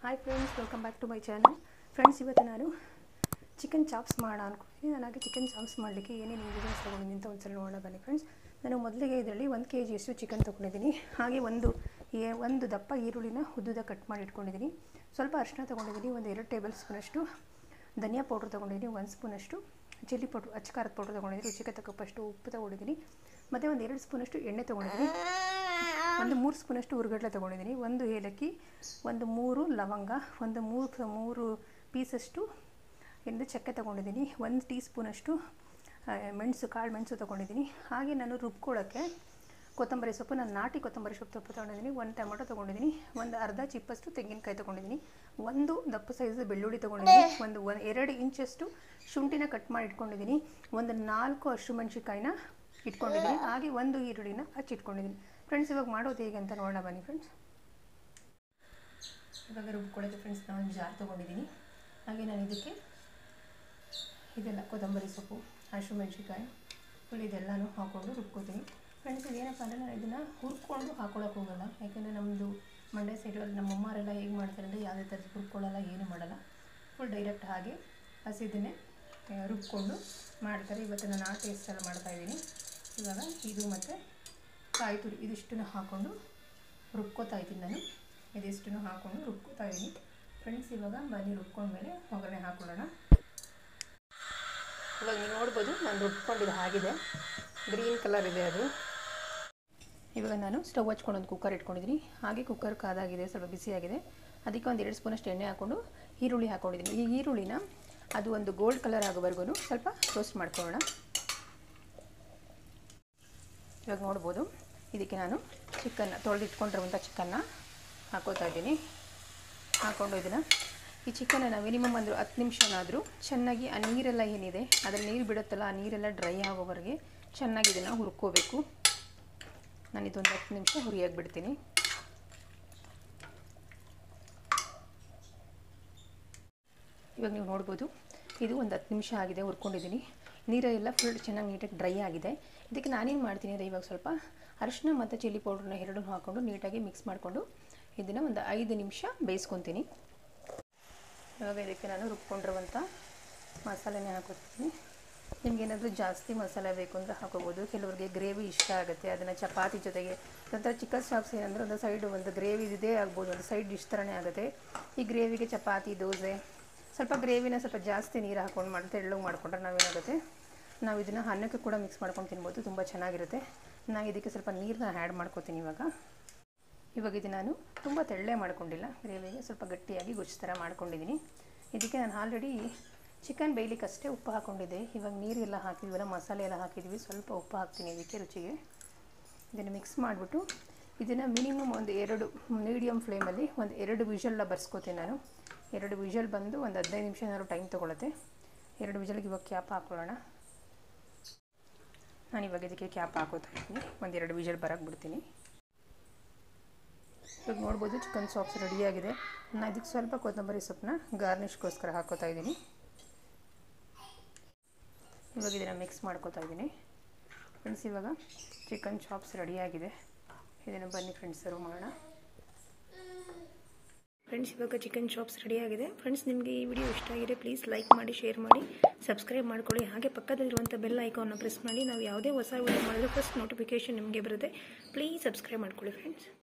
hi friends welcome back to my channel friends ಇವತ್ತು ನಾನು chicken chops ಮಾಡೋಣ ಅನ್ಕೊಂಡಿದ್ದೀನಿ ನಾನು ಹಾಗೆ ಚಿಕನ್ ಚಾಪ್ಸ್ ಮಾಡಲಿಕ್ಕೆ ಏನೇನು ಇಂಗ್ರೀಡಿಯೆಂಟ್ಸ್ ತೊಗೊಂಡಿದ್ದೀನಿ ಅಂತ ಒಂದ್ಸಲ ನೋಡೋಣ ಬನ್ನಿ ಫ್ರೆಂಡ್ಸ್ ನಾನು ಮೊದಲಿಗೆ ಇದರಲ್ಲಿ ಒಂದು ಕೆ ಜಿಯಷ್ಟು ಚಿಕನ್ ತೊಗೊಂಡಿದ್ದೀನಿ ಹಾಗೆ ಒಂದು ಏ- ಒಂದು ದಪ್ಪ ಈರುಳ್ಳಿನ ಉದ್ದುದ ಕಟ್ ಮಾಡಿ ಇಟ್ಕೊಂಡಿದ್ದೀನಿ ಸ್ವಲ್ಪ ಅರಿಶಿನ ತೊಗೊಂಡಿದ್ದೀನಿ ಒಂದು ಎರಡು ಟೇಬಲ್ ಸ್ಪೂನಷ್ಟು ಧನಿಯಾ ಪೌಡ್ರ್ ತೊಗೊಂಡಿದ್ದೀನಿ ಒಂದು ಸ್ಪೂನಷ್ಟು ಚಿಲ್ಲಿ ಪೌಡ್ರ್ ಅಚ್ಚಕಾರದ ಪೌಡ್ರ್ ತೊಗೊಂಡಿದ್ದೀನಿ ರುಚಿಗೆ ತಕ್ಕಪ್ಪಷ್ಟು ಉಪ್ಪು ತೊಗೊಂಡಿದ್ದೀನಿ ಮತ್ತು ಒಂದು ಎರಡು ಸ್ಪೂನಷ್ಟು ಎಣ್ಣೆ ತೊಗೊಂಡಿದ್ದೀನಿ ಒಂದು ಮೂರು ಸ್ಪೂನಷ್ಟು ಹುರ್ಗಡ್ಲೆ ತೊಗೊಂಡಿದ್ದೀನಿ ಒಂದು ಏಲಕ್ಕಿ ಒಂದು ಮೂರು ಲವಂಗ ಒಂದು ಮೂರು ಮೂರು ಪೀಸಷ್ಟು ಎಂದು ಚಕ್ಕೆ ತೊಗೊಂಡಿದ್ದೀನಿ ಒಂದು ಟೀ ಸ್ಪೂನಷ್ಟು ಆ, ಮೆಣಸು ಕಾಳು ಮೆಣಸು ತೊಗೊಂಡಿದ್ದೀನಿ ಹಾಗೆ ನಾನು ರುಬ್ಕೊಳ್ಳೋಕ್ಕೆ ಕೊತ್ತಂಬರಿ ಸೊಪ್ಪು ನಾನು ನಾಟಿ ಕೊತ್ತಂಬರಿ ಸೊಪ್ಪು ಸೊಪ್ಪು ತೊಗೊಂಡಿದ್ದೀನಿ ಒಂದು ಟೊಮೊಟೊ ತೊಗೊಂಡಿದ್ದೀನಿ ಒಂದು ಅರ್ಧ ಚಿಪ್ಪಷ್ಟು ತೆಂಗಿನಕಾಯಿ ತೊಗೊಂಡಿದ್ದೀನಿ ಒಂದು ದಪ್ಪ ಸೈಜ್ ಬೆಳ್ಳುಳ್ಳಿ ತೊಗೊಂಡಿದ್ದೀನಿ ಒಂದು ಒನ್ ಎರಡು ಇಂಚಷ್ಟು ಶುಂಠಿನ ಕಟ್ ಮಾಡಿ ಇಟ್ಕೊಂಡಿದ್ದೀನಿ ಒಂದು ನಾಲ್ಕು ಹಸಿರು ಮೆಣಸಿನ್ಕಾಯಿನ ಇಟ್ಕೊಂಡಿದ್ದೀನಿ ಹಾಗೆ ಒಂದು ಈರುಳ್ಳಿನ ಹಚ್ಚಿಟ್ಕೊಂಡಿದ್ದೀನಿ ಫ್ರೆಂಡ್ಸ್ ಇವಾಗ ಮಾಡೋದು ಹೇಗೆ ಅಂತ ನೋಡೋಣ ಬನ್ನಿ ಫ್ರೆಂಡ್ಸ್ ಇವಾಗ ರುಬ್ಕೊಳ್ಳೋದು ಫ್ರೆಂಡ್ಸ್ ನಾನು ಒಂದು ಜಾರ್ ತೊಗೊಂಡಿದ್ದೀನಿ ಹಾಗೆ ನಾನು ಇದಕ್ಕೆ ಇದೆಲ್ಲ ಕೊತ್ತಂಬರಿ ಸೊಪ್ಪು ಹಸಿರು ಮೆಣಸಿನ್ಕಾಯಿ ಹುಳಿ ಇದೆಲ್ಲನೂ ಹಾಕ್ಕೊಂಡು ರುಬ್ಕೋತೀನಿ ಫ್ರೆಂಡ್ಸ್ ಇದೇನಪ್ಪ ಅಂದರೆ ನಾನು ಇದನ್ನು ಹುರ್ಕೊಂಡು ಹಾಕೊಳ್ಳೋಕೆ ಹೋಗಲ್ಲ ಯಾಕೆಂದರೆ ನಮ್ಮದು ಮಂಡ್ಯ ಸೈಡಲ್ಲಿ ನಮ್ಮ ಅಮ್ಮರೆಲ್ಲ ಹೇಗೆ ಮಾಡ್ತಾರೆ ಅಂದರೆ ಯಾವುದೇ ಥರದ ಹುರ್ಕೊಳ್ಳಲ್ಲ ಏನು ಮಾಡಲ್ಲ ಫುಲ್ ಡೈರೆಕ್ಟ್ ಹಾಗೆ ಹಸಿದನ್ನೇ ಆ, ರುಬ್ಕೊಂಡು ಮಾಡ್ತಾರೆ ಇವತ್ತು ನಾನು ಆ ಟೇಸ್ಟಲ್ಲಿ ಮಾಡ್ತಾಯಿದ್ದೀನಿ ಇವಾಗ ಇದು ಮತ್ತು ಕಾಯಿ ತುರಿ ಇದಿಷ್ಟನ್ನು ಹಾಕ್ಕೊಂಡು ರುಬ್ಕೋತಾ ಇದ್ದೀನಿ ನಾನು ಇದಿಷ್ಟನ್ನು ಹಾಕ್ಕೊಂಡು ರುಬ್ಕೋತಾ ಇದ್ದೀನಿ ಫ್ರೆಂಡ್ಸ್ ಇವಾಗ ಬನ್ನಿ ರುಬ್ಕೊಂಡ್ಮೇಲೆ ಒಗ್ಗರಣೆ ಹಾಕೊಳ್ಳೋಣ ಇವಾಗ ನೀವು ನೋಡ್ಬೋದು ನಾನು ರುಬ್ಕೊಂಡಿದ್ದು ಆಗಿದೆ ಗ್ರೀನ್ ಕಲರ್ ಇದೆ ಅದು ಇವಾಗ ನಾನು ಸ್ಟವ್ ಹಚ್ಕೊಂಡು ಒಂದು ಕುಕ್ಕರ್ ಇಟ್ಕೊಂಡಿದ್ದೀನಿ ಹಾಗೆ ಕುಕ್ಕರ್ ಕಾದಾಗಿದೆ ಸ್ವಲ್ಪ ಬಿಸಿಯಾಗಿದೆ ಅದಕ್ಕೆ ಒಂದು ಎರಡು ಸ್ಪೂನಷ್ಟು ಎಣ್ಣೆ ಹಾಕ್ಕೊಂಡು ಈರುಳ್ಳಿ ಹಾಕ್ಕೊಂಡಿದ್ದೀನಿ ಈ ಈರುಳ್ಳಿನ ಅದು ಒಂದು ಗೋಲ್ಡ್ ಕಲರ್ ಆಗೋವರೆಗೂ ಸ್ವಲ್ಪ ರೋಸ್ಟ್ ಮಾಡ್ಕೊಳ್ಳೋಣ ಇವಾಗ ನೋಡ್ಬೋದು ಇದಕ್ಕೆ ನಾನು ಚಿಕನ್ನ ತೊಳೆದಿಟ್ಕೊಂಡಿರುವಂಥ ಚಿಕನ್ನ ಹಾಕೋತಾ ಇದ್ದೀನಿ ಹಾಕ್ಕೊಂಡು ಇದನ್ನು ಈ ಚಿಕನನ್ನು ಮಿನಿಮಮ್ ಅಂದ್ರೆ ಹತ್ತು ನಿಮಿಷನಾದರೂ ಚೆನ್ನಾಗಿ ಆ ನೀರೆಲ್ಲ ಏನಿದೆ ಅದ್ರಲ್ಲಿ ನೀರು ಬಿಡುತ್ತಲ್ಲ ಆ ನೀರೆಲ್ಲ ಡ್ರೈ ಆಗೋವರೆಗೆ ಚೆನ್ನಾಗಿ ಇದನ್ನು ಹುರ್ಕೋಬೇಕು ನಾನು ಇದೊಂದು ಹತ್ತು ನಿಮಿಷ ಹುರಿಯಾಗಿ ಬಿಡ್ತೀನಿ ಇವಾಗ ನೀವು ನೋಡ್ಬೋದು ಇದು ಒಂದು ಹತ್ತು ನಿಮಿಷ ಆಗಿದೆ ಹುರ್ಕೊಂಡಿದ್ದೀನಿ ನೀರೆಲ್ಲ ಫುಲ್ ಚೆನ್ನಾಗಿ ನೀಟಾಗಿ ಡ್ರೈ ಆಗಿದೆ ಇದಕ್ಕೆ ನಾನೇನು ಮಾಡ್ತೀನಿ ಅಂದರೆ ಇವಾಗ ಸ್ವಲ್ಪ ಅರಿಶಿನ ಮತ್ತು ಚಿಲ್ಲಿ ಪೌಡ್ರನ್ನ ಎರಡನ್ನೂ ಹಾಕ್ಕೊಂಡು ನೀಟಾಗಿ ಮಿಕ್ಸ್ ಮಾಡಿಕೊಂಡು ಇದನ್ನು ಒಂದು ಐದು ನಿಮಿಷ ಬೇಯಿಸ್ಕೊತೀನಿ ಇವಾಗ ಇದಕ್ಕೆ ನಾನು ರುಬ್ಕೊಂಡಿರುವಂಥ ಮಸಾಲೆನೇ ಹಾಕೋತೀನಿ ನಿಮಗೇನಾದರೂ ಜಾಸ್ತಿ ಮಸಾಲೆ ಬೇಕು ಅಂದರೆ ಹಾಕೋಬೋದು ಕೆಲವರಿಗೆ ಗ್ರೇವಿ ಇಷ್ಟ ಆಗುತ್ತೆ ಅದನ್ನು ಚಪಾತಿ ಜೊತೆಗೆ ಒಂಥರ ಚಿಕನ್ ಚಾಪ್ಸ್ ಏನಂದರೆ ಒಂದು ಸೈಡು ಒಂದು ಗ್ರೇವಿ ಇದೇ ಆಗ್ಬೋದು ಒಂದು ಸೈಡ್ ಡಿಶ್ ಥರನೇ ಆಗುತ್ತೆ ಈ ಗ್ರೇವಿಗೆ ಚಪಾತಿ ದೋಸೆ ಸ್ವಲ್ಪ ಗ್ರೇವಿನ ಸ್ವಲ್ಪ ಜಾಸ್ತಿ ನೀರು ಹಾಕ್ಕೊಂಡು ಮಾಡಿ ತೆಳ್ಳಗೆ ಮಾಡಿಕೊಂಡ್ರೆ ನಾವೇನಾಗುತ್ತೆ ನಾವು ಇದನ್ನು ಅನ್ನಕ್ಕೆ ಕೂಡ ಮಿಕ್ಸ್ ಮಾಡ್ಕೊಂಡು ತಿನ್ಬೋದು ತುಂಬ ಚೆನ್ನಾಗಿರುತ್ತೆ ನಾನು ಇದಕ್ಕೆ ಸ್ವಲ್ಪ ನೀರನ್ನ ಆ್ಯಡ್ ಮಾಡ್ಕೋತೀನಿ ಇವಾಗ ಇವಾಗ ಇದು ನಾನು ತುಂಬ ತೆಳ್ಳೆ ಮಾಡ್ಕೊಂಡಿಲ್ಲ ಗ್ರೇವಿಗೆ ಸ್ವಲ್ಪ ಗಟ್ಟಿಯಾಗಿ ಗುಜ್ಜು ಥರ ಮಾಡ್ಕೊಂಡಿದ್ದೀನಿ ಇದಕ್ಕೆ ನಾನು ಆಲ್ರೆಡಿ ಚಿಕನ್ ಬೇಯ್ಲಿಕ್ಕೆ ಅಷ್ಟೇ ಉಪ್ಪು ಹಾಕ್ಕೊಂಡಿದ್ದೆ ಇವಾಗ ನೀರೆಲ್ಲ ಹಾಕಿದ್ವಲ್ಲ ಮಸಾಲೆ ಎಲ್ಲ ಹಾಕಿದ್ವಿ ಸ್ವಲ್ಪ ಉಪ್ಪು ಹಾಕ್ತೀನಿ ಇದಕ್ಕೆ ರುಚಿಗೆ ಇದನ್ನು ಮಿಕ್ಸ್ ಮಾಡಿಬಿಟ್ಟು ಇದನ್ನು ಮಿನಿಮಮ್ ಒಂದು ಎರಡು ಮೀಡಿಯಮ್ ಫ್ಲೇಮಲ್ಲಿ ಒಂದು ಎರಡು ವಿಷಲ್ನ ಬರ್ಸ್ಕೊತೀನಿ ನಾನು ಎರಡು ವಿಷಲ್ ಬಂದು ಒಂದು ಹದಿನೈದು ನಿಮಿಷ ಏನಾದ್ರು ಟೈಮ್ ತೊಗೊಳುತ್ತೆ ಎರಡು ವಿಷಲ್ಗೆ ಇವಾಗ ಕ್ಯಾಪ್ ಹಾಕೊಳ್ಳೋಣ ನಾನು ಇವಾಗ ಇದಕ್ಕೆ ಕ್ಯಾಪ್ ಹಾಕೋತಾ ಇದ್ದೀನಿ ಒಂದೆರಡು ವಿಷಲ್ ಬರೋಕ್ಕೆ ಬಿಡ್ತೀನಿ ಇವಾಗ ನೋಡ್ಬೋದು ಚಿಕನ್ ಸಾಪ್ಸ್ ರೆಡಿಯಾಗಿದೆ ನಾನು ಇದಕ್ಕೆ ಸ್ವಲ್ಪ ಕೊತ್ತಂಬರಿ ಸೊಪ್ಪನ್ನ ಗಾರ್ನಿಷ್ಗೋಸ್ಕರ ಹಾಕೋತಾ ಇದ್ದೀನಿ ಇವಾಗ ಇದನ್ನು ಮಿಕ್ಸ್ ಮಾಡ್ಕೋತಾ ಇದ್ದೀನಿ ಫ್ರೆಂಡ್ಸ್ ಇವಾಗ ಚಿಕನ್ ಚಾಪ್ಸ್ ರೆಡಿಯಾಗಿದೆ ಇದನ್ನು ಬನ್ನಿ ಫ್ರೆಂಡ್ಸ್ ಸರ್ವ್ ಮಾಡೋಣ ಫ್ರೆಂಡ್ಸ್ ಇವಾಗ ಚಿಕನ್ ಚಾಪ್ಸ್ ರೆಡಿಯಾಗಿದೆ ಫ್ರೆಂಡ್ಸ್ ನಿಮಗೆ ಈ ವಿಡಿಯೋ ಇಷ್ಟ ಆಗಿದೆ ಪ್ಲೀಸ್ ಲೈಕ್ ಮಾಡಿ ಶೇರ್ ಮಾಡಿ ಸಬ್ಸ್ಕ್ರೈಬ್ ಮಾಡ್ಕೊಳ್ಳಿ ಹಾಗೆ ಪಕ್ಕದಲ್ಲಿರುವಂಥ ಬೆಲ್ ಐಕಾನ್ನ ಪ್ರೆಸ್ ಮಾಡಿ ನಾವು ಯಾವುದೇ ಹೊಸ ವಿಡಿಯೋ ಮಾಡಿದ್ರೆ ಫಸ್ಟ್ ನೋಟಿಫಿಕೇಶನ್ ನಿಮಗೆ ಬರುತ್ತೆ ಪ್ಲೀಸ್ ಸಬ್ಸ್ಕ್ರೈಬ್ ಮಾಡ್ಕೊಳ್ಳಿ ಫ್ರೆಂಡ್ಸ್